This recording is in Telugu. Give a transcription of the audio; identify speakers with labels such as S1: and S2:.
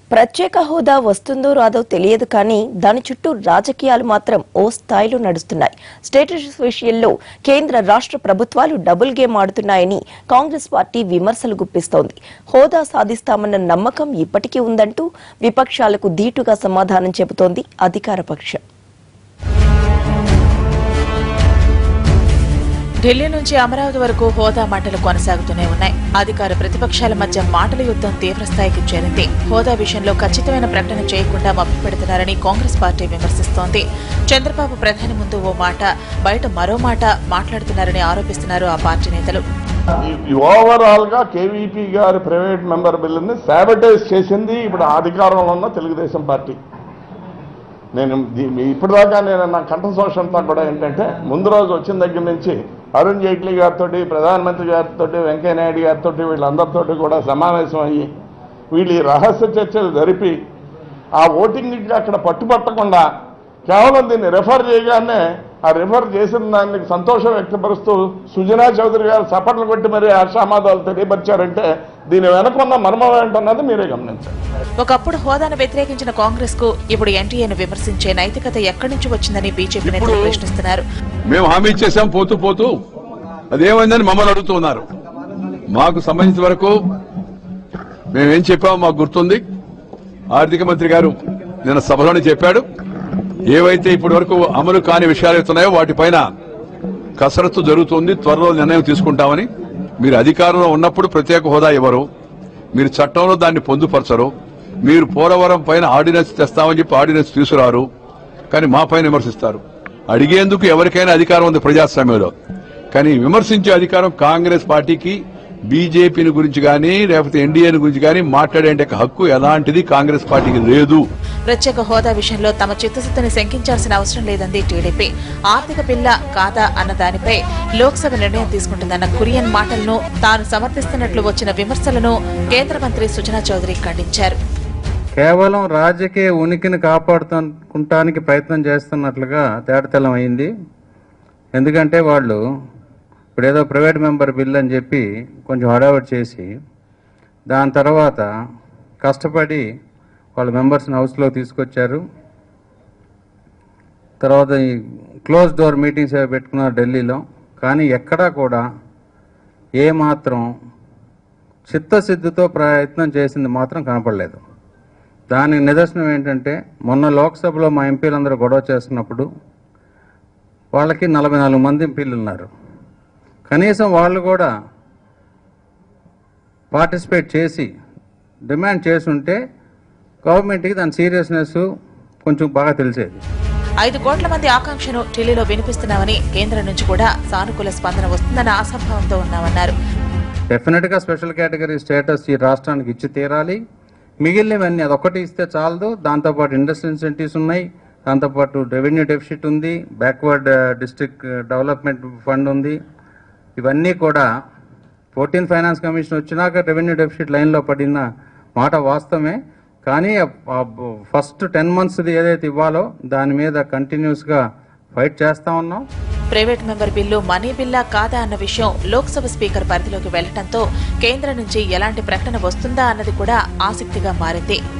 S1: ప్రత్యేక హోదా వస్తుందో రాదో తెలియదు కానీ దాని చుట్టూ రాజకీయాలు మాత్రం ఓ స్థాయిలో నడుస్తున్నాయి స్టేటస్ విషయంలో కేంద్ర రాష్ట్ర ప్రభుత్వాలు డబుల్ గేమ్ ఆడుతున్నాయని కాంగ్రెస్ పార్టీ విమర్శలు గుప్పిస్తోంది హోదా సాధిస్తామన్న నమ్మకం ఇప్పటికీ ఉందంటూ విపక్షాలకు ధీటుగా సమాధానం చెబుతోంది అధికార పక్షం
S2: ఢిల్లీ నుంచి అమరావతి వరకు హోదా మంటలు కొనసాగుతూనే ఉన్నాయి అధికార ప్రతిపక్షాల మధ్య మాటల యుద్ధం తీవ్రస్థాయికి చేరింది హోదా విషయంలో ఖచ్చితమైన ప్రకటన చేయకుండా మభ్యపెడుతున్నారని కాంగ్రెస్ పార్టీ విమర్శిస్తోంది చంద్రబాబు ప్రధాని ముందు ఓ మాట బయట మరో మాట మాట్లాడుతున్నారని ఆరోపిస్తున్నారు ఆ పార్టీ నేతలు
S3: ఓవరాల్ గా కేవీపీ గారి ప్రైవేట్ మెంబర్ బిల్లుని శాబటైజ్ చేసింది ఇప్పుడు అధికారంలో ఉన్న తెలుగుదేశం పార్టీ నేను దీ- ఇప్పటిదాకా నేను నా కంఠశోష అంతా కూడా ఏంటంటే ముందు రోజు వచ్చిన దగ్గర నుంచి అరుణ్ జైట్లీ గారితో ప్రధానమంత్రి గారితో వెంకయ్యనాయుడు గారితో వీళ్ళందరితోటి కూడా సమావేశం అయ్యి వీళ్ళు ఈ రహస్య చర్చలు జరిపి ఆ ఓటింగ్కి అక్కడ పట్టుపట్టకుండా కేవలం దీన్ని రెఫర్ చేయగానే ఆ రెఫర్ చేసిన దానికి సంతోషం వ్యక్తపరుస్తూ సుజనా చౌదరి గారు చప్పట్లు కొట్టి మరి ఆశామాదాలు తెలియపరిచారంటే దీని వెనకున్న మర్మం ఏంటన్నది మీరే గమనించండి
S2: ఒకప్పుడు హోదాను వ్యతిరేకించిన కాంగ్రెస్ కు ఇప్పుడు ఎన్టీఏను విమర్శించే నైతికత ఎక్కడి నుంచి వచ్చిందని బీజేపీ నేతలు ప్రశ్నిస్తున్నారు
S4: మేము హామీ ఇచ్చేసాం పోతూ పోతూ అదేమైందని మమ్మల్ని అడుగుతున్నారు మాకు సంబంధించిన వరకు మేమేం చెప్పామో మాకు గుర్తుంది ఆర్థిక మంత్రి గారు నిన్న సభలోనే చెప్పాడు ఏవైతే ఇప్పటి వరకు అమలు కాని విషయాలు ఉన్నాయో వాటిపైన కసరత్తు జరుగుతుంది త్వరలో నిర్ణయం తీసుకుంటామని మీరు అధికారంలో ఉన్నప్పుడు ప్రత్యేక హోదా ఇవ్వరు మీరు చట్టంలో దాన్ని పొందుపరచరు మీరు పోలవరం పైన ఆర్డినెన్స్ తెస్తామని చెప్పి ఆర్డినెన్స్ తీసుకురారు కానీ మా పైన విమర్శిస్తారు అడిగేందుకు ఎవరికైనా అధికారం ఉంది ప్రజాస్వామ్యంలో కానీ విమర్శించే అధికారం కాంగ్రెస్ పార్టీకి బీజేపీని గురించి కానీ లేకపోతే ఎన్డీఏని గురించి కానీ మాట్లాడే హక్కు ఎలాంటిది కాంగ్రెస్ పార్టీకి లేదు
S2: ప్రత్యేక హోదా విషయంలో తమ చిత్తశుద్ధిని శంకించాల్సిన అవసరం లేదంది టీడీపీ ఆర్థిక బిల్ల కాదా అన్న దానిపై లోక్సభ నిర్ణయం తీసుకుంటుందన్న కురియన్ మాటలను తాను సమర్థిస్తున్నట్లు వచ్చిన విమర్శలను కేంద్ర మంత్రి సుజనా చౌదరి ఖండించారు
S5: కేవలం రాజకీయ ఉనికిని కాపాడుకుంటానికి ప్రయత్నం చేస్తున్నట్లుగా తేటతెల్లం అయింది ఎందుకంటే వాళ్ళు ఇప్పుడు ఏదో ప్రైవేట్ మెంబర్ బిల్ అని చెప్పి కొంచెం హడావడి చేసి దాని తర్వాత కష్టపడి వాళ్ళ మెంబర్స్ని హౌస్లో తీసుకొచ్చారు తర్వాత ఈ క్లోజ్ డోర్ మీటింగ్స్ ఏవో పెట్టుకున్నారు ఢిల్లీలో కానీ ఎక్కడా కూడా ఏమాత్రం చిత్తశుద్ధితో ప్రయత్నం చేసింది మాత్రం కనపడలేదు దానికి నిదర్శనం ఏంటంటే మొన్న లోక్సభలో మా ఎంపీలందరూ గొడవ చేస్తున్నప్పుడు వాళ్ళకి నలభై నాలుగు మంది ఎంపీలు ఉన్నారు కనీసం వాళ్ళు కూడా పార్టిసిపేట్ చేసి డిమాండ్ చేసుంటే గవర్నమెంట్కి దాని సీరియస్నెస్ కొంచెం బాగా తెలిసేది
S2: ఐదు కోట్ల మంది ఆకాంక్షను ఢిల్లీలో వినిపిస్తున్నామని కేంద్రం నుంచి కూడా సానుకూల స్పందన వస్తుందన్న ఆశాభావంతో ఉన్నామన్నారు
S5: డెఫినెట్గా స్పెషల్ కేటగిరీ స్టేటస్ ఈ రాష్ట్రానికి ఇచ్చి తీరాలి మిగిలినవన్నీ అదొకటి ఇస్తే చాలదు దాంతోపాటు ఇండస్ట్రీ ఇన్సెంటివ్స్ ఉన్నాయి దాంతోపాటు రెవెన్యూ డెఫిసిట్ ఉంది బ్యాక్వర్డ్ డిస్ట్రిక్ట్ డెవలప్మెంట్ ఫండ్ ఉంది ఇవన్నీ కూడా ఫోర్టీన్ ఫైనాన్స్ కమిషన్ వచ్చినాక రెవెన్యూ డెఫిసిట్ లైన్లో పడిన మాట వాస్తవమే కానీ ఫస్ట్ టెన్ మంత్స్ది ఏదైతే ఇవ్వాలో దాని మీద కంటిన్యూస్గా ఫైట్ చేస్తా ఉన్నాం
S2: ప్రైవేట్ మెంబర్ బిల్లు మనీ బిల్లా కాదా అన్న విషయం లోక్సభ స్పీకర్ పరిధిలోకి వెళ్లడంతో కేంద్రం నుంచి ఎలాంటి ప్రకటన వస్తుందా అన్నది కూడా ఆసక్తిగా మారింది